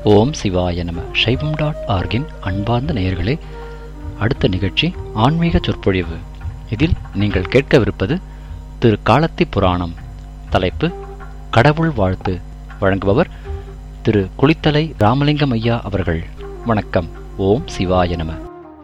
ஓம் சிவாய நம சைவம் டாட் ஆர்கின் அன்பார்ந்த நேயர்களே அடுத்த நிகழ்ச்சி ஆன்மீக சொற்பொழிவு இதில் நீங்கள் கேட்கவிருப்பது திரு காலத்தி புராணம் தலைப்பு கடவுள் வாழ்த்து வழங்குபவர் திரு குளித்தலை ராமலிங்கம் ஐயா அவர்கள் வணக்கம் ஓம் சிவாய நம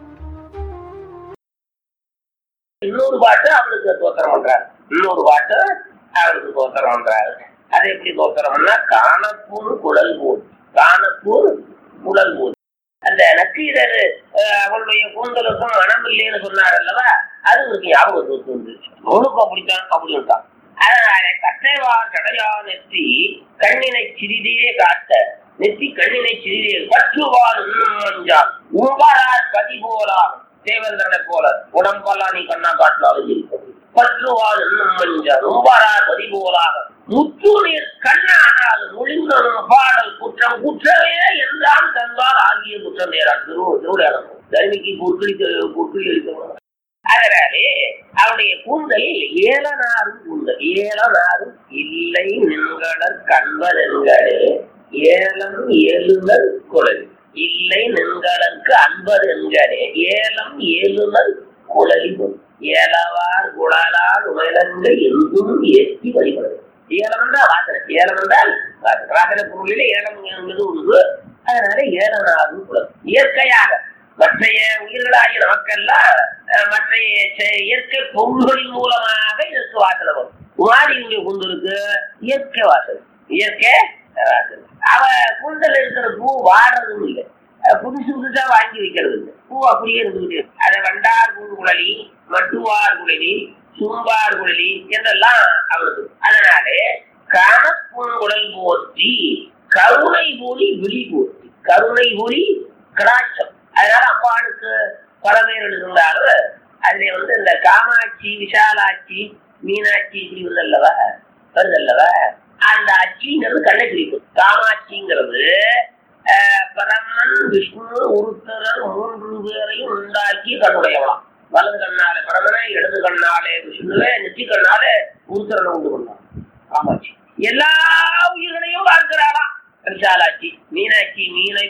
இன்னொரு பாட்டு அவளுக்கு தோத்திரம் பண்றாரு இன்னொரு பாட்டு அவளுக்கு தோத்திரம் பண்றாரு அது எப்படி தோத்திரம்னா காணப்பூர் குழல் போல் காணப்பூர் குழல் போல் அந்த நக்கீரர் அஹ், அவளுடைய கூந்தலுக்கும் மனம் இல்லைன்னு சொன்னார் அல்லவா அது ஒரு ஞாபகத்துக்கு வந்து அவனுக்கு அப்படித்தான் அப்படின்ட்டான் அதனால கட்டைவா கடையா நெத்தி கண்ணினை சிறிதே காட்ட நெத்தி கண்ணினை சிறிதே பற்றுவார் இன்னும் மஞ்சான் உம்பரார் பதி போலாம் தேவேந்திரனை போல உடம்பெல்லாம் நீ கண்ணா காட்டினாலும் இருக்கும் பற்றுவார் இன்னும் மஞ்சான் உம்பரார் பதி போலாக முத்து நீர் கண்ணானால் முழிந்தனும் பாடல் குற்றம் குற்றமே எல்லாம் தந்தால் ஆகிய குற்றம் நேரான் திரு திருவிழாடம் தர்மிக்கு பொற்களி பொற்களி அளிக்க அதனாலே அவனுடைய கூந்தலில் ஏலனாரும் கூந்தல் ஏலனாரும் இல்லை நின்களர் கண்பதென்களே ஏலம் ஏழுதல் குழல் இல்லை நின்களற்கு அன்பர் என்களே ஏலம் ஏழுதல் குழலி பொன். ஏலவார் குழலால் உமலங்க எங்கும் ஏற்றி வழிபடுது ஏலம் என்றால் வாசனை ஏலம் என்றால் வாசனை. வாசனை பொருளிலே ஏலம் என்பது உண்டு அதனால ஏலனாரும் குழல் இயற்கையாக மற்றைய உயிர்களாகிய நமக்கெல்லாம் அஹ், மற்றைய செ- இயற்கை பொருள்களின் மூலமாக இதற்கு வாசனை வரும் உமாரியுடைய குந்தலுக்கு இயற்கை வாசனை இயற்கை வாசனை அவ குந்தல் இருக்கிற பூ வாடுறதும் இல்லை அஹ், புதுசு புதுசா வாங்கி வைக்கிறது இல்லை பூ அப்படியே இருந்துகிட்டு இருக்கு. அதை வண்டார் பூங்குழலி மட்டுவார் குழலி சும்பார் குழலி என்றெல்லாம் அவளுக்கு அதனாலே காணப்பூங்குழல் போற்றி கருணை போலி விழி போற்றி கருணை போலி கடாட்சம் அதனால அம்பாளுக்கு பல பேர் இருந்தாலும் அதுல வந்து இந்த காமாட்சி விசாலாட்சி மீனாட்சி இப்படி வருதல்லவா வருதல்லவா அந்த அச்சிங்கிறது கண்ணை குறிக்கும் காமாட்சிங்கிறது ஆஹ், பரமன் விஷ்ணு உருத்தரர் மூன்று பேரையும் உண்டாக்கி கண்ணுடையவளாம் வலது கண்ணாலே பரமனை இடது கண்ணாலே விஷ்ணுவே நெற்றி கண்ணாலே உருத்தரனை உண்டு கொண்டான் காமாட்சி எல்லா உயிர்களையும் பார்க்கிறாளாம் விசாலாட்சி மீனாட்சி மீனை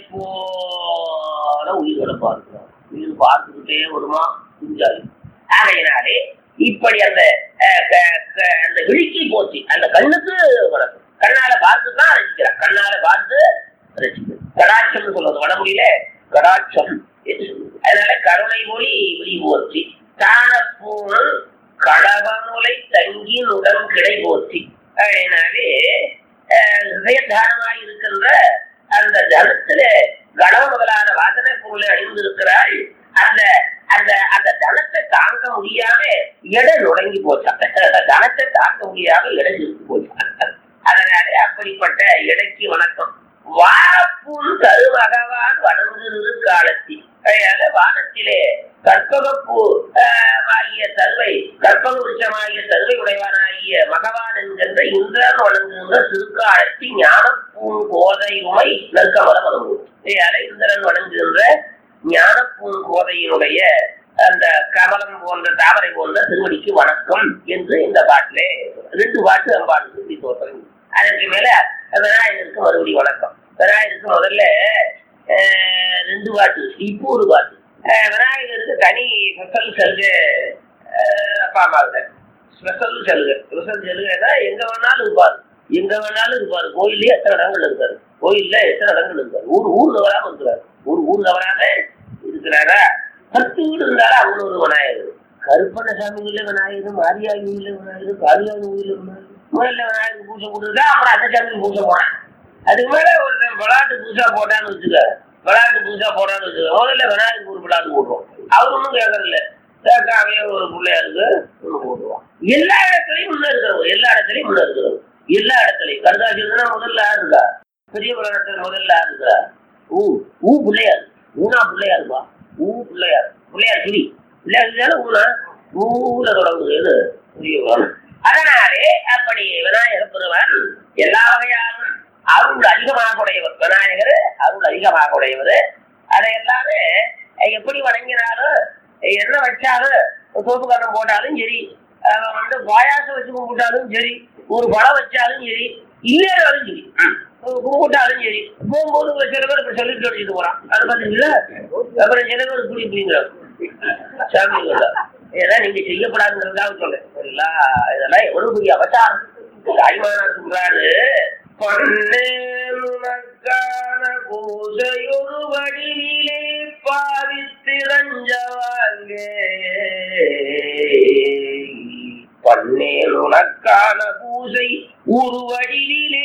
போல உயிர்களை பார்க்கிறார் உயிர் பார்த்துக்கிட்டே வருமா குஞ்சாலி ஆகையினாலே இப்படி அந்த அஹ், க- க- அந்த விழிக்கு போச்சு அந்த கண்ணுக்கு வணக்கம் கண்ணால பார்த்து தான் ரசிக்கிறான் கண்ணால பார்த்து ரசிக்கிறான் கடாட்சம்னு சொல்றது வடமொழியில கடாட்சம் என்று சொல்லுது அதனால கருணை மொழி விழி போச்சு காணப்பூன் கடவமுலை தங்கினுடன் கிடை போச்சு அதனாலே அஹ், ஹிருதயதானமாய் இருக்கின்ற அந்த தனத்துல கணவ முதலான வாசனை பொருளை அணிந்திருக்கிறாள் அந்த அந்த அந்த தனத்தை தாங்க முடியாம எடை நுடங்கி போச்சான் தனத்தை தாங்க முடியாம எடை இருக்கு போச்சான் அதனாலே அப்படிப்பட்ட எடைக்கு வணக்கம் வானப்பூன் தரு பகவான் வணங்குகிற காலத்தில் அதனால வானத்திலே கற்பகப்பூ ஆஹ், ஆகிய தருவை கற்பக விருட்சமாகிய தருவை உடையவனாகிய மகவான் என்கின்ற இந்திரன் வணங்குகின்ற திருக்காலத்தி ஞானப்பூன் கோதை உமை நற்கமல வணங்கும் அதனால இந்திரன் வணங்குகின்ற ஞானப்பூன் கோதையினுடைய அந்த கமலம் போன்ற தாமரை போன்ற திருவடிக்கு வணக்கம் என்று இந்த பாட்டிலே ரெண்டு பாட்டு அம்பாளுக்கு இப்படி தோற்றம் அதற்கு மேல விநாயகருக்கு மறுபடி வணக்கம் விநாயகருக்கு முதல்ல அஹ், ரெண்டு பாட்டு இப்போ ஒரு பாட்டு அஹ், விநாயகருக்கு தனி ஸ்பெஷல் சலுகை அஹ், அப்பா அம்மாவுக்கு ஸ்பெஷல் சலுகை ஸ்பெஷல் சலுகைனா எங்க வேணாலும் இருப்பாரு எங்க வேணாலும் இருப்பாரு கோயிலே எத்தனை இடங்கள் இருக்காரு கோயில்ல எத்தனை இடங்கள் இருக்காரு ஊர் ஊர் தவறாம இருக்கிறாரு ஊர் ஊர் தவறாம இருக்கிறாரா பத்து வீடு இருந்தாலும் அவ்வளவு ஒரு விநாயகர் கருப்பணசாமி உள்ள விநாயகர் மாரியாகி உள்ள விநாயகர் காளியாகி உள்ள விநாயகர் முதல்ல விநாயகர் பூஜை கொடுத்தா அப்புறம் அந்த சாமி பூஜை போனேன் அதுக்கு மேல ஒரு விளையாட்டு பூஜா போட்டான்னு வச்சுக்க விளையாட்டு பூஜா போட்டான்னு வச்சுக்க முதல்ல விநாயகருக்கு ஒரு விளையாட்டு போடுறோம் அவர் ஒன்றும் கேட்கறதில்ல கேட்காமே ஒரு பிள்ளையாருக்கு ஒன்று போடுவான் எல்லா இடத்துலையும் முன்ன இருக்கிறவங்க எல்லா இடத்துலையும் முன்ன இருக்கிறவங்க எல்லா இடத்துலையும் கருதாசிரியர்னா முதல்ல யார் இருக்கா பெரிய புராணத்தில் முதல்ல யார் இருக்கா ஊ ஊ பிள்ளையார் ஊனா பிள்ளையாருப்பா ஊ பிள்ளையார் பிள்ளையார் கிளி பிள்ளையார் கிளியால ஊனா ஊல தொடங்குது எது பெரிய புராணம் அதனாலே அப்படி விநாயகர் பெருமான் எல்லா வகையாலும் அருள் அதிகமாக உடையவர் விநாயகர் அருள் அதிகமாக உடையவர் அதை எல்லாமே அஹ், எப்படி வணங்கினாலும் அஹ், என்ன வச்சாலும் சோப்பு கண்ணம் போட்டாலும் சரி அஹ், வந்து பாயாசம் வச்சு கும்பிட்டாலும் சரி ஒரு பழம் வச்சாலும் சரி இல்லைனாலும் சரி கும்பிட்டாலும் சரி போகும்போது சில பேர் இப்படி சொல்லிட்டு அடிச்சுட்டு போறான் அதை பார்த்தீங்களா அப்புறம் சில பேர் குடி பிடிங்கிறான் சாமி ஏன்னா நீங்க செய்யப்படாதுங்கிறதுக்காக சொல்றேன் சரிங்களா இதெல்லாம் எவ்வளவு பெரிய அவதாரம் தாய்மானார் சொல்றாரு பொன்னேனுனக்கான பூஜையொரு வடிவிலே பாவித்திரஞ்சவாங்கே பன்னேனுனக்கான பூஜை உருவடிவிலே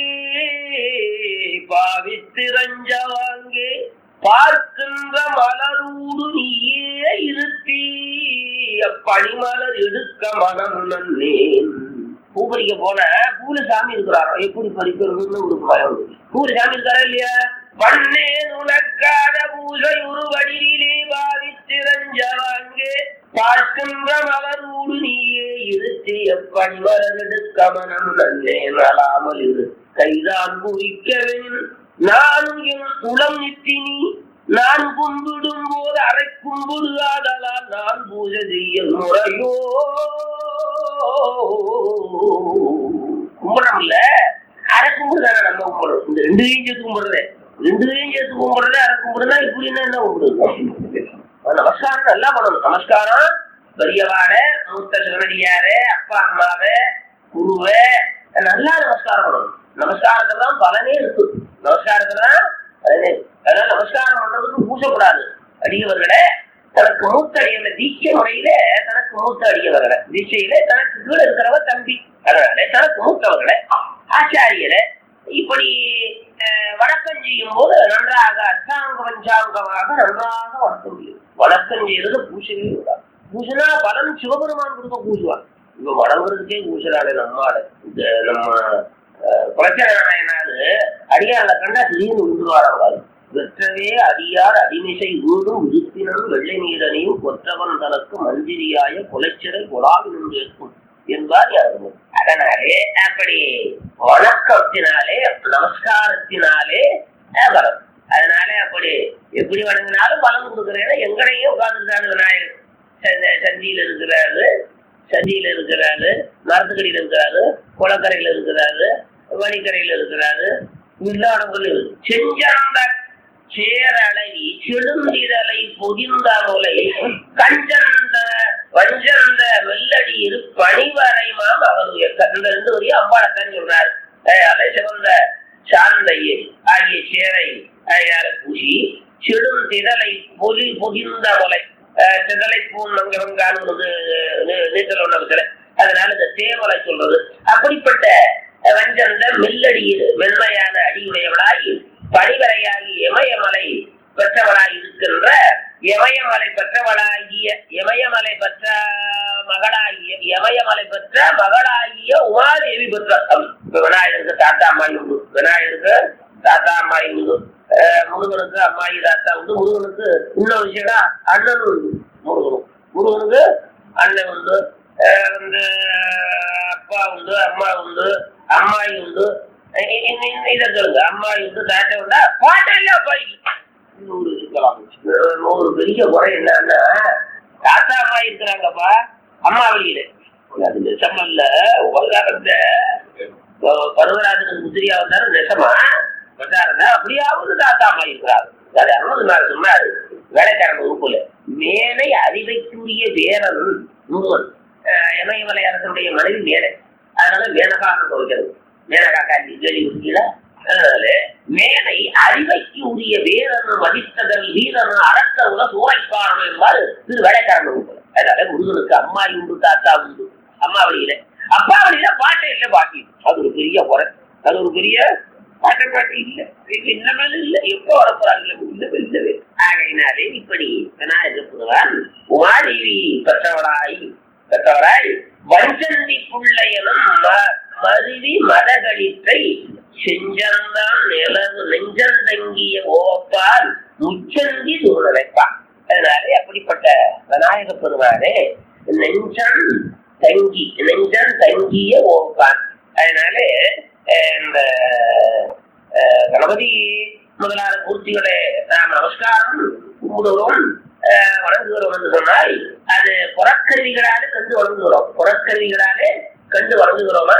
பாவித்திரஞ்சவாங்கே பார்க்கின்ற மலரூடு நீயே இருத்தி பனிமலர் எடுக்க மனம் நன்னேன் பூ பறிக்க போன பூல சாமி இருக்கிறாரோ எப்படி பறிக்கிறதுன்னு ஒரு பயம் இருக்கு. பூல சாமி இருக்காரா இல்லையா பண்ணே உனக்கான பூஜை உருவடியிலே பாவித்திரஞ்சவாங்கே பார்க்கின்ற மலரூடு நீயே இருத்தி எப்படி மலரெடுக்க மனம் நன்னே நலாமல் இரு கைதான் குறிக்கவன் நானும் என் உளம் நித்தினி நான் கும்பிடும் போது அரை கும்பிடுகாதலால் நான் பூஜை செய்ய முறையோ கும்பிடம்ல அரை கும்பிடுதானே நம்ம கும்பிடுறோம் இந்த ரெண்டு கையும் சேர்த்து கும்பிடுறது ரெண்டு கையும் சேர்த்து கும்பிடுறது அரை கும்பிடுறதா இப்படின்னா என்ன கும்பிடுது நமஸ்காரம் நல்லா பண்ணணும் நமஸ்காரம் பெரியவாட மூத்த சிவனடியாரு அப்பா அம்மாவை குருவை நல்லா நமஸ்காரம் பண்ணணும் நமஸ்காரத்துல தான் பலனே இருக்கு நமஸ்காரத்துல தான் பலனே இருக்கு. அதனால நமஸ்காரம் பண்றதுக்கு பூசப்படாது அடியவர்களே தனக்கு மூத்த அடியவர்கள தீட்சை முறையில தனக்கு மூத்த அடியவர்கள தீட்சையில தனக்கு கீழே இருக்கிறவ தம்பி அதனால தனக்கு மூத்தவர்களே ஆச்சாரியரை இப்படி அஹ், வணக்கம் செய்யும் போது நன்றாக அஷ்டாங்க பஞ்சாங்கமாக நன்றாக வணக்கம் செய்யும் வணக்கம் செய்யறது பூசவே கூடாது பூசனா பலன் சிவபெருமான் கொடுக்க பூசுவான் இப்ப வணங்குறதுக்கே பூசலாடே நம்மாடு இந்த நம்ம அஹ், பிரச்சனை நாயனாரு அடியாரில் கண்டா திடீர்னு விழுந்துருவாராங்க வெற்றவே அடியார் அடிமிசை ஊடும் விருப்பினும் வெள்ளை நீரனையும் கொற்றவன் தனக்கு மந்திரியாய கொலைச்சிறை கொலாவினும் இருக்கும் என்பார் யாரும் அதனாலே அப்படி வணக்கத்தினாலே நமஸ்காரத்தினாலே அஹ், வரும் அதனால அப்படி எப்படி வணங்கினாலும் பலன் கொடுக்குறேன்னா எங்கனையும் உட்கார்ந்துருக்காரு விநாயகர் ச- சந்தியில இருக்கிறாரு சந்தியில இருக்கிறாரு மரத்துக்கடியில இருக்கிறாரு குளக்கரையில இருக்கிறாரு வழிக்கரையில இருக்கிறாரு எல்லா இடங்களும் இருக்கு. செஞ்சந்த சேரழகி செழுந்திரலை பொதிந்த முலை கஞ்சந்த வஞ்சந்த வெள்ளடி இரு பணிவரை மாம் அவருடைய இந்த ரெண்டு வரையும் அம்பாளத்தான் சொல்றாரு அஹ் அதை சிவந்த சாந்தையை ஆகிய சேரை அழகார பூசி செடும் திரளை பொலி பொதிந்த முலை அஹ் திரளை பூங்கரம் காணுவது நீச்சல் ஒன்று அதனால இந்த தேவலை சொல்றது அப்படிப்பட்ட அஹ், வஞ்சந்த மெல்லடியில் மென்மையான அடியுடையவளாய் பனிவரையாகி இமயமலை பெற்றவளாய் இருக்கின்ற இமயமலை பெற்றவளாகிய இமயமலை பெற்ற மகளாகிய இமயமலை பெற்ற மகளாகிய உமாதேவி பெற்ற அவள். இப்ப விநாயகருக்கு தாத்தா அம்மாயி உண்டு விநாயகருக்கு தாத்தா அம்மாயி உண்டு அஹ் முருகனுக்கு அம்மாயி தாத்தா உண்டு முருகனுக்கு இன்னொரு விஷயம்னா அண்ணன் உண்டு முருகனும் முருகனுக்கு அண்ணன் உண்டு அஹ் வந்து அப்பா உண்டு அம்மா உண்டு அம்மாயி உண்டு இ- இ- இ- இதை சொல்லுங்க அம்மாயி உண்டு தாத்தா உண்டா பாட்டா இல்ல அப்பாயி நூறு இருக்கலாம் நூறு பெரிய குறை என்னன்னா தாத்தா அம்மா இருக்கிறாங்கப்பா அம்மா வெளியில அது நெசமல்ல உலகாரத்த பருவராஜனுக்கு முதிரியா வந்தாலும் நெசமா பிரச்சாரம் அப்படியாவது தாத்தா அம்மா இருக்கிறாங்க அது அறுபது நாள் சொன்னாரு வேலைக்காரன் வகுப்புல மேலை அறிவைக்குரிய வேரன் முருகன் அஹ் இமயமலை அரசனுடைய மனைவி மேலை அதனால மேனகாக கொடுக்கிறது மேனகா காந்தி கேள்வி கொடுத்தீங்களா அதனால மேலை அறிவைக்கு உரிய வேரனு மதித்ததல் வீரனு அறக்கருல சூறைக்காரன் என்பார் திரு வேலைக்காரன் வகுப்புல அதனால முருகனுக்கு அம்மா உண்டு தாத்தா உண்டு அம்மா வழியில அப்பா வழியில பாட்டே இல்ல பாட்டி அது ஒரு பெரிய குறை அது ஒரு பெரிய பாட்டு பாட்டு இல்ல இது இன்னமேலும் இல்ல எப்ப வரப்போறாங்க இல்லவே இல்லவே ஆகையினாலே இப்படி விநாயகர் புதுவான் உமாதேவி பெற்றவளாய் பெற்றவராய் வஞ்சந்தி புள்ளையனும் ம- மருவி மதகளிற்றை செஞ்சந்தான் நிலவு நெஞ்சந்தங்கிய ஓப்பால் முச்சந்தி சூழ்நிலைப்பான் அதனாலே அப்படிப்பட்ட விநாயக பெருமானே நெஞ்சம் தங்கி நெஞ்சம் தங்கிய ஓப்பான் அதனாலே அஹ், இந்த அஹ், கணபதி முதலான மூர்த்திகளை நாம் நமஸ்காரம் கும்பிடுகிறோம் அஹ், வணங்குகிறோம் என்று சொன்னால் அது புறக்கருவிகளாலே கண்டு வணங்குகிறோம் புறக்கருவிகளாலே கண்டு வணங்குகிறோமா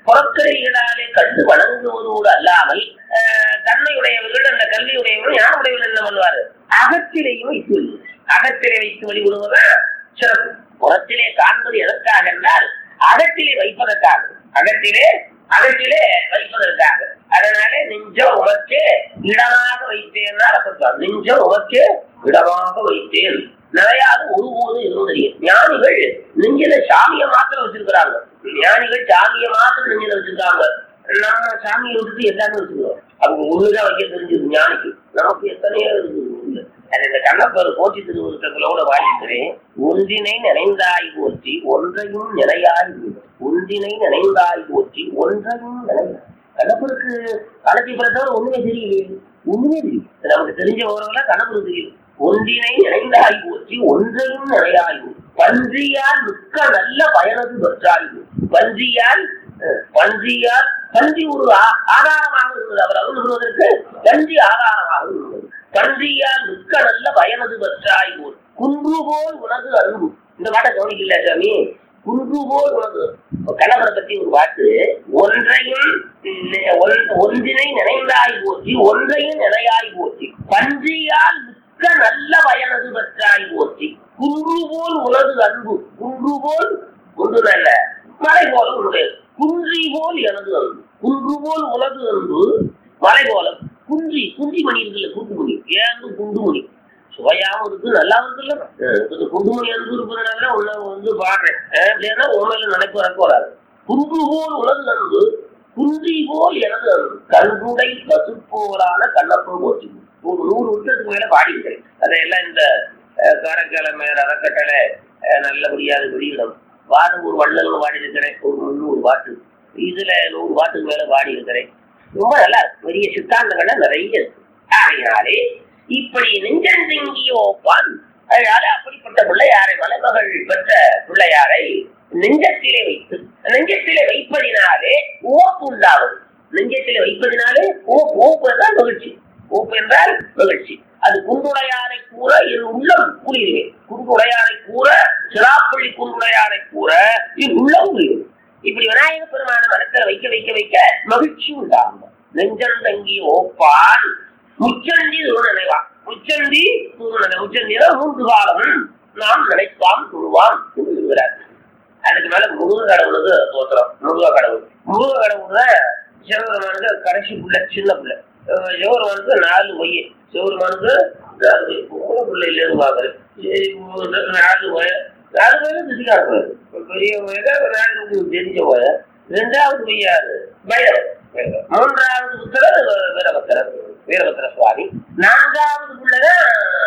புறக்கரைகளாலே கண்டு வணங்குவதோடு அல்லாமல் அஹ், தன்மையுடையவர்கள் அந்த கல்வியுடையவர்கள் ஞானமுடையவர்கள் என்ன பண்ணுவாரு அகத்திலேயும் வைத்து வழிபடுவார். அகத்திலே வைத்து வழிபடுவதுதான் சிறப்பு புறத்திலே காண்பது எதற்காக என்றால் அகத்திலே வைப்பதற்காக அகத்திலே அகத்திலே வைப்பதற்காக அதனாலே நெஞ்ச உமக்கே இடமாக வைத்தேன் நெஞ்ச உமக்கே இடமாக வைத்தேன் நிறையாது ஒருபோது இருந்தறியும் ஞானிகள் நெஞ்சில சாமியை மாத்திரம் வச்சிருக்கிறாங்க ஞானிகள் சாமியை மாத்திரம் நெஞ்சில வச்சிருக்காங்க நம்ம சாமியை விட்டுட்டு எல்லாமே வச்சிருக்கோம் அவங்க ஒண்ணுதான் வைக்க தெரிஞ்சது ஞானிக்கு நமக்கு எத்தனையோ இருக்குது உள்ள. அது இந்த கண்ணப்பர் போற்றி திருவுருத்தங்களோட வாழ்கிறேன் ஒன்றினை நினைந்தாய் போற்றி ஒன்றையும் நிலையாய் போற்றி. ஒன்றினை நினைந்தாய் போற்றி ஒன்றையும் நினைந்தாய் கண்ணப்பருக்கு காலத்தை பிறந்தவர் ஒண்ணுமே தெரியலையே ஒண்ணுமே தெரியும் நமக்கு தெரிஞ்ச உறவுல கண்ணப்பருக்கு தெரியும் ஒன்றினை நினைந்தாய் போற்றி ஒன்றையும் நிலையாய் போற்றி. பன்றியால் மிக்க நல்ல பயனது பெற்றாய் போற்றி. பன்றியால் அஹ், பன்றியால் பன்றி ஒரு ஆ- ஆதாரமாக இருந்தது அவர் அருள் பெறுவதற்கு பன்றி ஆதாரமாக இருந்தது பன்றியால் மிக்க நல்ல பயனது பெற்றாய் போல் குன்று போல் உனது அன்பு இந்த பாட்டை கவனிக்கல சாமி குன்று போல் உனது கணவரை பத்தி ஒரு பாட்டு ஒன்றையும் நி- ஒன்- ஒன்றினை நினைந்தாய் போற்றி ஒன்றையும் நினையாய் போற்றி பன்றியால் மிக்க நல்ல பயனது பெற்றாய் போற்றி குன்று போல் உனது அன்பு குன்று போல் குன்று நல்ல மலை போல உன்னுடைய குன்றி போல் எனது அன்பு குன்று போல் உனது அன்பு மலை போல குன்றி குன்றி மணி இருக்குல்ல குண்டுமணி ஏன் குண்டுமணி சுவையாவும் இருக்கு நல்லாவும் இருக்குல்ல அஹ் இந்த குண்டுமணி அன்பு இருப்பதுனால உன்னை வந்து பாடுறேன் அஹ் அப்படின்னா உண்மையில நினைப்பு வரக்கு வராது குன்று போல் உனது அன்பு குன்றி போல் எனது அன்பு கண்குடை பசுப்போலான கண்ணப்பம் போச்சு ஒரு நூறு வருஷத்துக்கு மேல பாடிக்கிறேன் அதையெல்லாம் இந்த அஹ், காரைக்காலமே அறக்கட்டளை அஹ், நல்லபடியாக வெளியிடும் வாதம் ஒரு வள்ளல் பாடி இருக்கிறேன் ஒரு முந்நூறு பாட்டு இதுல நூறு பாட்டுக்கு மேல பாடி இருக்கிறேன் ரொம்ப நல்லா இருக்கு. பெரிய சித்தாந்தங்கள்லாம் நிறைய இருக்கு ஆகையினாலே இப்படி நெஞ்சந்திங்கிய ஒப்பான் அதனால அப்படிப்பட்ட பிள்ளையாரை மலைமகள் பெற்ற பிள்ளையாரை நெஞ்சத்திலே வைத்து நெஞ்சத்திலே வைப்பதினாலே ஓப்பு உண்டாகும் நெஞ்சத்திலே வைப்பதினாலே ஓப்பு ஓப்பு என்றால் மகிழ்ச்சி ஓப்பு என்றால் மகிழ்ச்சி அது குண்டுடையாரை கூற என் உள்ளம் குளிருவேன் குண்டுடையாரை கூற சிராப்பள்ளி குண்டுடையாரை கூற என் உள்ளம் குளிரும் இப்படி விநாயக பெருமான மனத்தை வைக்க வைக்க வைக்க மகிழ்ச்சி உண்டாகும் நெஞ்சம் தங்கி ஓப்பான் முச்சந்தி நினைவா முச்சந்தி நினை முச்சந்தியில மூன்று காலம் நாம் நினைப்பாம் துருவாம் என்று சொல்கிறார் அதுக்கு மேல முருக கடவுளுக்கு தோத்திரம் முருக கடவுள் முருக கடவுள் தான் சிவபெருமானுக்கு கடைசி புள்ள சின்ன புள்ள அஹ் சிவபெருமானுக்கு நாலு பொய் சிவபெருமானுக்கு நாலு பொய் மூணு பிள்ளை இல்லைன்னு பாக்குறேன் சரி, ஒரு நாலு வய நாலு வயது திசிக்கான போய் பெரிய வயது நாலு தெரிஞ்ச போய ரெண்டாவது பொய்யாரு பைரவர் பைரவர். மூன்றாவது புத்தகர் வீரபத்திரர் வீரபத்திர சுவாமி நான்காவது புள்ளதான்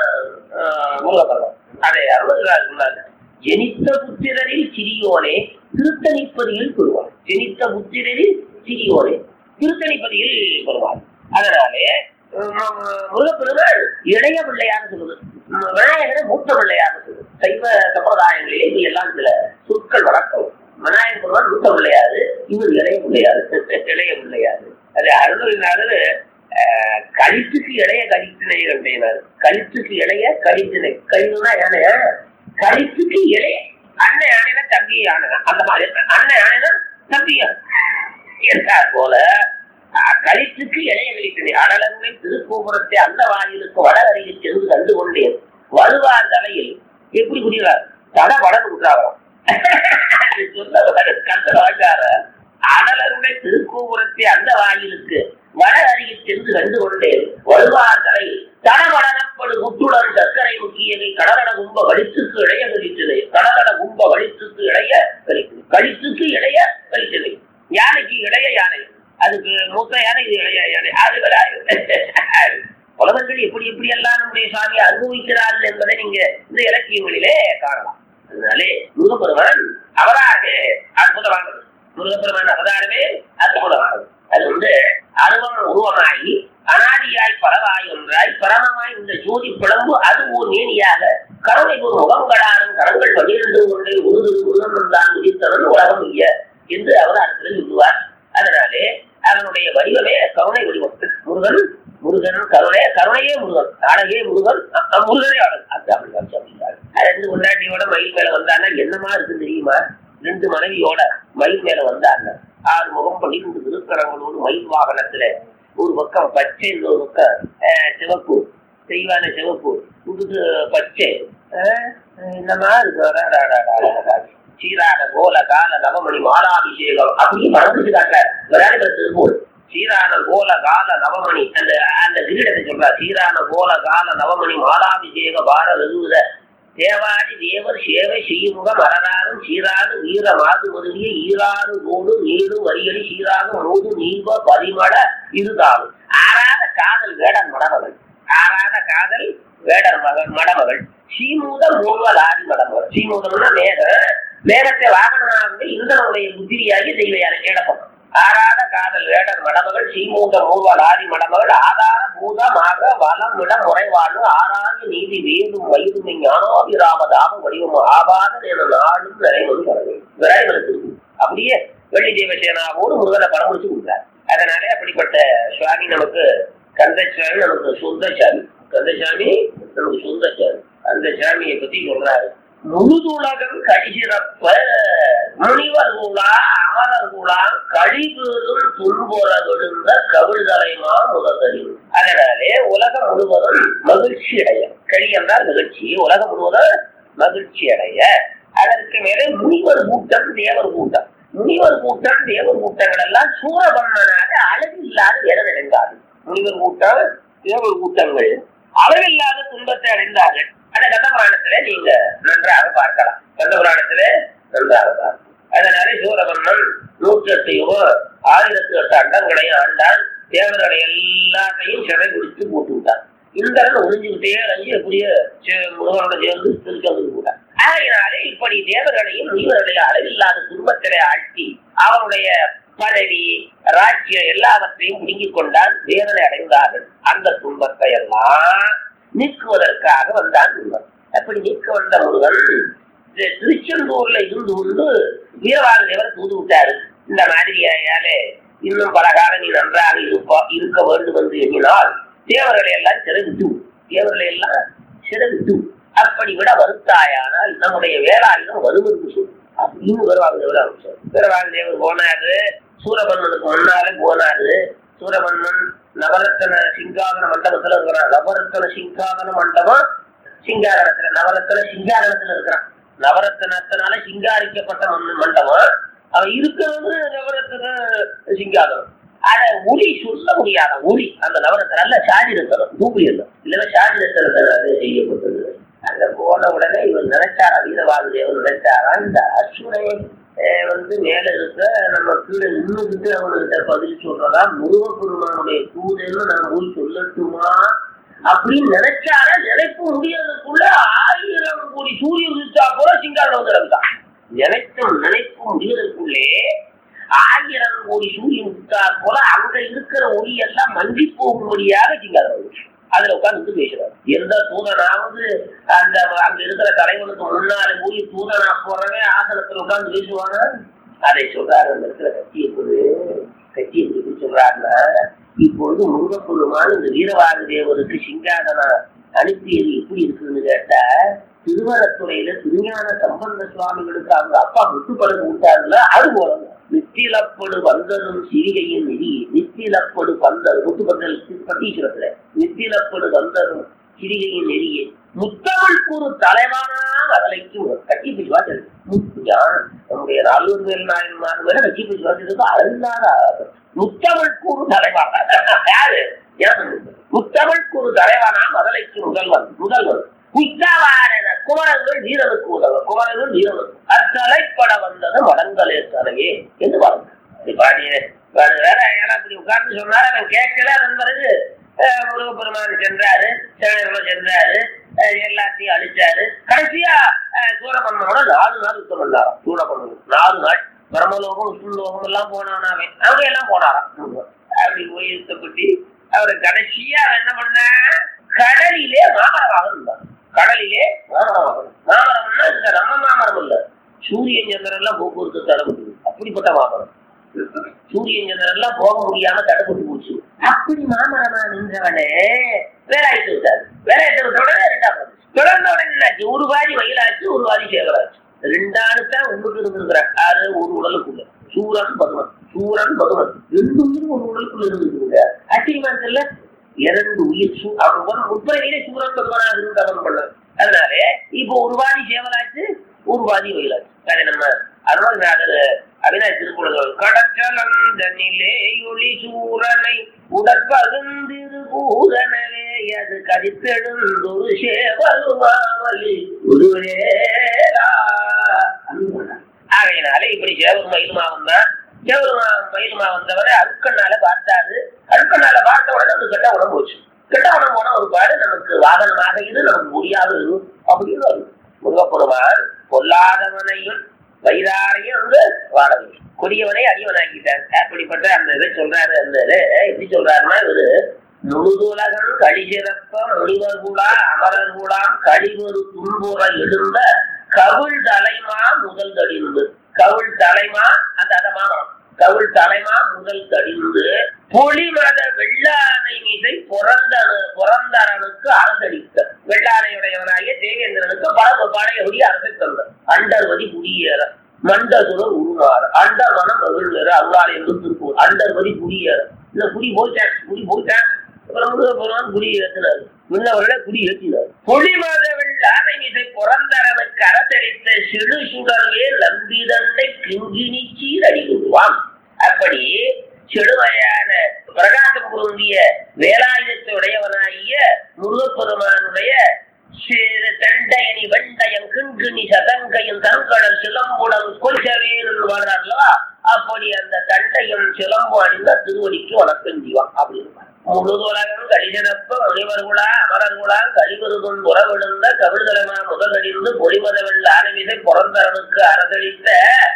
முருகப்பருவம் அதை அருள்கிறார் சொன்னாங்க ஜெனித்த புத்திரரில் சிறியோனே திருத்தணிப்பதியில் பெறுவார் ஜெனித்த புத்திரரில் சிறியோனே திருத்தணிப்பதியில் பெறுவார் அதனாலே உம், முருகப்பெருமாள் இளைய பிள்ளையாக சொல்லுது உம், விநாயகரை மூத்த பிள்ளையாக சொல்லுது சைவ சம்பிரதாயங்களிலே இது எல்லாம் சில சொற்கள் வழக்கம் விநாயகர் பெருமாள் மூத்த பிள்ளையாது இவர் இளைய பிள்ளையாது இளைய பிள்ளையாது அது அருள்நாதர் அஹ், கழித்துக்கு இளைய கழித்தினை கண்டினார் கழித்துக்கு இளைய கழித்தினை கழிவுனா யானையா கழித்துக்கு இளைய அண்ணன் யானைனா தம்பி யானை அந்த மாதிரி அண்ணன் யானைனா தம்பி யானை என்றார் போல அஹ், கழித்துக்கு இளைய கழித்தினை அடலங்கை திருக்கோபுரத்தை அந்த வாயிலுக்கு வட அருகில் சென்று கண்டு கொண்டேன் வருவார் தலையில் எப்படி புரியுறார் தட படம் விட்டுறாராம் கந்த வாய்க்கார அடலருடைய திருக்கோபுரத்தை அந்த வாயிலுக்கு வட அருகில் சென்று கண்டு கொண்டேன் வருவார் தலையில் தடபடனப்படு முத்துடன் சர்க்கரை முக்கியதை கடகட கும்ப வலித்துக்கு இளைய கழித்தது கடகட கும்ப வலித்துக்கு இளைய கழித்தது கழித்துக்கு இளைய கழித்தது யானைக்கு இளைய யானை அதுக்கு மூத்த யானை இது இளைய யானை அது வேற புலவர்கள் எப்படி எப்படி எல்லாம் நம்முடைய சாமியை அனுபவிக்கிறார்கள் என்பதை நீங்க இந்த இலக்கியங்களிலே காணலாம் அதனாலே முருகப்பெருமான் அவதாரமே அற்புதமானது முருகப்பெருமான் அவதாரமே அற்புதமானது அது வந்து அருவம் உருவமாகி அனாதியாய் பரவாய் ஒன்றாய் பரமமாய் இந்த ஜோதி பிளம்பு அது ஓர் நேனியாக கருணை ஒரு முகங்களாரும் கரங்கள் பகிர்ந்து கொண்டே உருது உருவம் தான் உதித்தவன் உலகம் இல்ல என்று அவதாரத்தில் சொல்லுவார் அதனாலே அவனுடைய வடிவமே கருணை வடிவம் முருகன் முருகன் கருணை கருணையே முருகன் அழகே முருகன் அ- அ- முருகனே அழகு அது அப்படிதான் சொல்லிட்டாரு அது ரெண்டு முன்னாடியோட மயில் மேல வந்தான்னா என்னமா இருக்கு தெரியுமா ரெண்டு மனைவியோட மயில் மேல வந்தாங்க ஆறு முகம் பன்னிரண்டு திருக்கரங்களோடு மயில் வாகனத்துல ஒரு பக்கம் பச்சை இன்னொரு பக்கம் அஹ், சிவப்பு தெய்வான சிவப்பு புதுது பச்சை அஹ், இந்த மாதிரி இருக்கு. அடா, அடா, அடா, அடா, அடா. சீரான கோல கால நவமணி மாலாபிஷேகம் அப்படி மறந்துட்டு காட்ட விளையாடுகிற திருப்பூர் சீரான கோல கால நவமணி அந்த அந்த கிரீடத்தை சொல்றா சீரான கோல கால நவமணி மாலாபிஷேக பார வெகுத தேவாதி தேவர் சேவை செய்யுமுக மரராரும் சீராடு வீர மாது முதலிய ஈராறு கோடு நீடு வரியடி சீராக மூது நீவ பரிமள இருந்தாலும் ஆறாத காதல் வேடன் மடமகள் ஆறாத காதல் வேடர் மகள் மடமகள் சீமூத மூவல் ஆதி மடமகள் சீமூதம்னா மேக மேகத்தை வாகனமாக இந்திரனுடைய புத்திரியாகி தெய்வையான கேடப்பம் ஆறாத காதல் வேடர் மடமகள் சீமூத மூவல் ஆதி மடமகள் ஆதார பூதமாக வலம் விட முறைவாழ்வு ஆறாத நீதி வேலும் வயதுமை ஞானாபிராமதாப வடிவம் ஆபாத என நாடும் நிறைவது விரைவலுக்கு அப்படியே வெள்ளி தேவசேனாவோடு முருகனை படம் முடிச்சு கொடுத்தார் அதனாலே அப்படிப்பட்ட சுவாமி நமக்கு கந்தசாமி நமக்கு சுந்தசாமி கந்தசாமி நமக்கு சுந்தசாமி அந்த சாமியை பத்தி சொல்றாரு முழுதுலகம் கழிசிறப்ப முனிவர் கூலா அமரர் கூலா கழிபெறும் துன்புற விழுந்த கவிழ் தலைமா முதலில் அதனாலே உலகம் முழுவதும் மகிழ்ச்சி அடைய கழி என்றால் மகிழ்ச்சி உலகம் முழுவதும் மகிழ்ச்சி அடைய அதற்கு மேலே முனிவர் கூட்டம் தேவர் கூட்டம் முனிவர் கூட்டம் தேவர் கூட்டங்கள் எல்லாம் சூரபன்மனாக அளவில்லாத வேதனை அடைந்தார்கள் முனிவர் கூட்டம் தேவர் கூட்டங்கள் அளவில்லாத துன்பத்தை அடைந்தார்கள் அந்த கந்த புராணத்திலே நீங்க நன்றாக பார்க்கலாம் கந்த புராணத்திலே நன்றாக பார்க்கலாம் அதனால சூரபன்மன் நூற்றி எட்டு யுகம் ஆயிரத்தி எட்டு அண்டங்களையும் ஆண்டான் தேவர்களை எல்லாத்தையும் சிறை பிடித்து போட்டு விட்டான் இந்திரன் ஒளிஞ்சுக்கிட்டே அஞ்சு எப்படியோ சே- முருகனோட சேர்ந்து திருச்செந்தூர் கூட ஆகையினாலே இப்படி தேவர்களையும் முனிவர்களையும் அளவில்லாத துன்பத்திலே ஆழ்த்தி அவருடைய பதவி ராஜ்யம் எல்லாவற்றையும் பிடுங்கிக் கொண்டான் வேதனை அடைந்தார்கள் அந்த துன்பத்தை எல்லாம் நீக்குவதற்காக வந்தான் முருகன் அப்படி நீக்க வந்த முருகன் இது திருச்செந்தூர்ல இருந்து கொண்டு வீரவாக தேவர் தூது விட்டாரு இந்த மாதிரியாலே இன்னும் பல காலம் நீ நன்றாக இருப்பா இருக்க வேண்டும் என்று எண்ணினால் தேவர்களை எல்லாம் சிறை விட்டு விடு. தேவர்களை எல்லாம் சிறை விட்டு விடு. அப்படி விட வருத்தாயானால் நம்முடைய வேளாயுதம் வரும் என்று சொல்லு அப்படின்னு வீரவாக தேவர் ஆரம்பிச்சார் வீரவாக தேவர் போனாரு சூரபன்மனுக்கு முன்னாலே போனாரு சூரபன்மன் நவரத்தன சிங்காதன மண்டபத்துல இருக்கிறான் நவரத்தன சிங்காதன மண்டபம் சிங்காரணத்துல நவரத்தன சிங்காரணத்துல இருக்கிறான் நவரத்தனத்தினால சிங்காரிக்கப்பட்ட மண்- மண்டபம் அவன் இருக்கிறது நவரத்தன சிங்காதனம் அத ஒளி சொல்ல முடியாத ஒளி அந்த நவரத்தன நல்ல சாதி ரத்தனம் தூக்குலி இல்லை இல்லைன்னா சாதி ரத்தனத்தில் அது செய்யப்பட்டது அங்க போன உடனே இவன் நினைச்சாரா வீரவாகுதேவன் நினைச்சாரா இந்த அசுரன் அஹ், வந்து மேல இருக்க நம்ம கீழே நின்றுகிட்டு அவனுக்கிட்ட பதில் சொல்றதா முருகப்பெருமானுடைய தூதன்னு நான் போய் சொல்லட்டுமா அப்படின்னு நினைச்சார நினைப்பு முடியறதுக்குள்ள ஆயிரம் கோடி சூரியன் உதிச்சா கூட சிங்காரம் வந்து இறந்துட்டான் நினைத்தும் நினைப்பு முடியறதுக்குள்ளே ஆயிரம் கோடி சூரியன் உதிச்சா போல அங்க இருக்கிற ஒளி எல்லாம் மங்கி போகும்படியாக சிங்காரம் வந்துச்சு அதுல உட்கார்ந்து பேசுறாரு எந்த தூதனாவது அந்த அங்க இருக்கிற தலைவனுக்கு முன்னால போய் தூதனா போறவன் ஆசனத்துல உட்கார்ந்து பேசுவானா அதை சொல்றாரு அந்த இருக்கிற கட்சி எப்படி கட்சி எப்படி சொல்றாருன்னா இப்பொழுது முருகப்பெருமான் இந்த வீரவாக தேவருக்கு சிங்காதனா அனுப்பியது எப்படி இருக்குன்னு கேட்டா திருவரத்துறையில திருஞான சம்பந்த சுவாமிகளுக்கு அவங்க அப்பா முட்டுப்படகு விட்டாருல அது போறாங்க நித்திலப்படு வந்ததும் சிறிகையின் நெறி நித்திலப்படு வந்தது முட்டுப்பட்டல் பட்டீஸ்வரத்துல நித்திலப்படு வந்ததும் சிறிகையின் நெறியே முத்தமிழ் கூறு தலைவானா அதலைக்கு கட்சி பிடிவாச்சல் முத்துயான் நம்முடைய நாலூர் மேல் நாயன்மார் மேல கட்சி பிடிவாச்சலுக்கு அழுந்தாத முத்தமிழ் கூறு தலைவானா யாரு ஏன் முத்தமிழ் கூறு தலைவானா மதலைக்கு முதல்வன் முதல்வன் குற்றவாரன குமரங்கள் வீரனுக்கு உதவும் குமரங்கள் வீரனுக்கு அத்தலைப்பட வந்தது மடங்களே தலையே என்று பாருங்க இப்படி பாடி பாடு வேற ஏன்னா இப்படி உட்கார்ந்து சொன்னாரு அவன் கேட்கல அதன் பிறகு அஹ், முருகப்பெருமான் சென்றாரு சிவபெருமான் சென்றாரு அஹ், எல்லாத்தையும் அழிச்சாரு கடைசியா அஹ், சூரபன்மனோட நாலு நாள் யுத்தம் பண்ணாராம் சூரபன்மன் நாலு நாள் பிரமலோகம் விஷ்ணுலோகம் எல்லாம் போனான் அவன் அவங்க எல்லாம் போனாராம் அப்படி போய் யுத்தப்பட்டு அவர் கடைசியா அவன் என்ன பண்ண கடலிலே மாமரமாக இருந்தார் கடலிலே மாமரமாக மாமரம்னா இந்த நம்ம மாமரம் இல்ல சூரியன் சந்திரன் எல்லாம் போக்குவரத்து தடைப்பட்டு அப்படிப்பட்ட மாமரம் சூரியன் சந்திரன் எல்லாம் போக முடியாம தடைப்பட்டு போச்சு அப்படி மாமரமா நின்றவனே வேலாயத்து விட்டாரு வேலாயத்தை விட்ட உடனே ரெண்டாம் பாதி. தொடர்ந்த உடனே என்னாச்சு ஒரு வாதி வயலாச்சு ஒரு வாதி சேவலாச்சு ரெண்டாளுக்கு தான் உள்ளுக்கு இருந்திருக்கிறான் யாரு ஒரு உடலுக்குள்ள சூரன் பகவான் சூரன் பகவன் ரெண்டு உயிரும் ஒரு உடலுக்குள்ள இருந்துருக்குங்க ஆச்சரியமா இருக்குல்ல இரண்டு உயிர் சூ அவன் முப்பரையிலே சூரன் பகவானாக இருந்து அவன் பண்ணான் அதனாலே இப்போ ஒரு வாதி சேவலாச்சு ஒரு வாதி வயலாச்சு அதை நம்ம அருணநாதர் அவினாஷ் திருக்குறள் கடற்கலந்தனிலே ஒளி சூரனை உடற்பகுந்திரு பூரனவே அது கதித்தெழுந்தொரு சேவலுமாமலி உருவேரா ஆகையினாலே இப்படி சேவல் மயிலுமாவும் தான் சேவல் மயிலுமா வந்தவரை அருக்கண்ணால பார்த்தாரு அருக்கண்ணால பார்த்த உடனே அது கெட்ட உடம்பு போச்சு கெட்ட உடம்பு போன ஒரு பாடு நமக்கு வாகனமாக இது நமக்கு முடியாது அப்படின்னு வரும். முருகப்பெருமான் பொல்லாதவனையும் வைதாரையும் வந்து வாழவை கொடியவனை அடியவனாக்கிட்டார் அப்படிப்பட்ட அந்த இதை சொல்றாரு அந்த இதை எப்படி சொல்றாருன்னா இவரு முழுதுலகம் கழிசிறப்ப முனிவர் கூடா அமரர் கூடாம் கழிவொரு துன்புற எழுந்த கவுள் தலைமா முதல் தடிந்து கவுள் தலைமா அந்த அதமானம் கவுள் தலைமா முதல் தடிந்து பொலிமத வெள்ளானை மீசை புறந்தனு புறந்தரனுக்கு அரசடித்த வெள்ளானையுடையவனாகிய தேவேந்திரனுக்கு பல படையபடி அரசை தந்தார் அண்டர்வதி குடியேற மண்டசுர உருமாற அண்டர் மனம் மகிழ்வேற அருளால் என்று திருப்பூர் அண்டர்வதி குடியேற இந்த குடி போயிட்டேன் குடி போயிட்டேன் அப்புறம் முருகப்பெருமான் குடி ஏற்றினார் முன்னவர்களை குடி ஏற்றினார் பொலிமத வெள்ளானை மீசை புறந்தரனுக்கு அரசடித்த சிறு சுடர்வே நம்பிதண்டை கிங்கினி சீரடிவான் அப்படி செடுமையான பிரகாசம் பொருந்திய வேலாயுதத்தை உடையவனாகிய முருகப்பெருமானுடைய சிறு தண்டையனி வெண்டயம் கிண்கிணி சதங்கையும் தங்கடல் சிலம்புடன் கொல்சவேன் வாழ்றார் அல்லவா அப்படி அந்த தண்டையும் சிலம்பு அணிந்த திருவடிக்கு வணக்கம் செய்வான் அப்படின்னு முழுதுலகம் கடிதப்ப முனிவர்குலா அமரர்குலா கழிவருதும் உறவிடுந்த கவிழ்தலமா முதலடிந்து பொலிமதவெள்ள ஆரம்பிதை புறந்தரனுக்கு அரசளித்த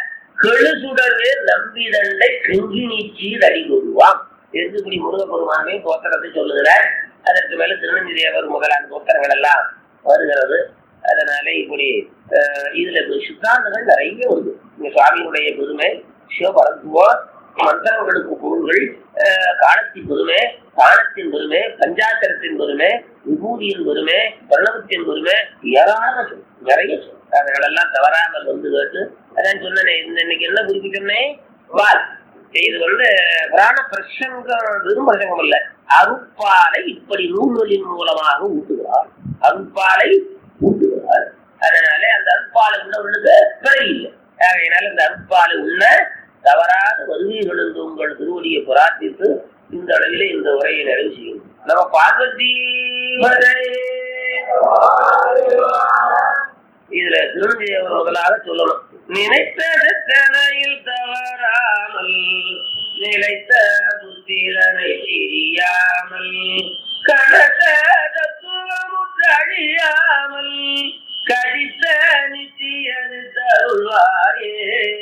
கெழுசுடவே நம்பிதண்டை கிங்கி நீச்சீர் அடிகொள்வாம் எதுபடி முருகப்பெருமானே தோத்திரத்தை சொல்லுகிறார் அதற்கு மேல திருநெல்வேலியவர் முதலான தோத்திரங்கள் எல்லாம் வருகிறது அதனால இப்படி அஹ், இதுல இப்ப சித்தாந்தங்கள் நிறைய வருது இங்க சுவாமியினுடைய பெருமை சிவபரத்துவம் மந்திரங்களுக்கு பொருள்கள் அஹ், காலத்தின் பெருமை தானத்தின் பெருமை பஞ்சாத்திரத்தின் பெருமை விபூதியின் பெருமை பிரணவத்தின் பெருமை ஏராள சொல் நிறைய சொல் அதனாலெல்லாம் தவறாமல் வந்து கேட்டு அதான் சொன்னேனே இந்த இன்னைக்கு என்ன குறிப்பு சொன்னேன் வால் இது வந்து புராண பிரசங்கம் வெறும் பிரசங்கம் இல்ல அருப்பாலை இப்படி நூல்களின் மூலமாக ஊட்டுகிறார் அருப்பாலை ஊட்டுகிறார் அதனால அந்த அருப்பாலை உண்ணவர்களுக்கு பிறகு இல்லை ஆகையினால இந்த அருப்பாலை உண்ண தவறாத வருவீர்கள் என்று உங்கள் திருவடியை பிரார்த்தித்து இந்த அளவிலே இந்த உரையை நிறைவு செய்யும் நம்ம பார்வதி இதுல திருநெல்வேலி முதலாக சொல்லணும் நினைத்தது தனையில் தவறாமல் நிலைத்த புத்திரனை தெரியாமல் கனத்த தத்துவமுற்று அழியாமல் கடித்த நித்தியது தருள்வாயே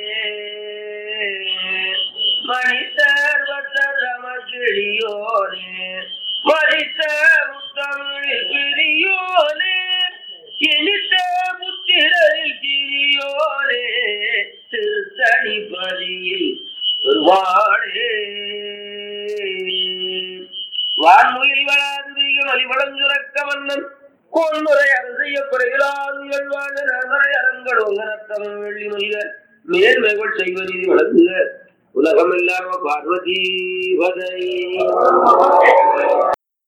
மணித்தர்வத்தரமகிழியோனே மதித்த முத்தமிழ் பிரியோனே இனித்த முத்திரையில் திரியோனே திருத்தணிபதியில் பெருமாளே வான்முயில் வளாது வீகம் அலிவளஞ்சுரக்க மன்னன் கொன்முறை அரசிய குறைவிலாதுகள் வாழ நன்மறை அரங்கள் ஒங்கனத்தம் வெள்ளி மொழிக மேன்மைகள் செய்வது வழங்குக உலகம் எல்லாரும் பார்வதி வதை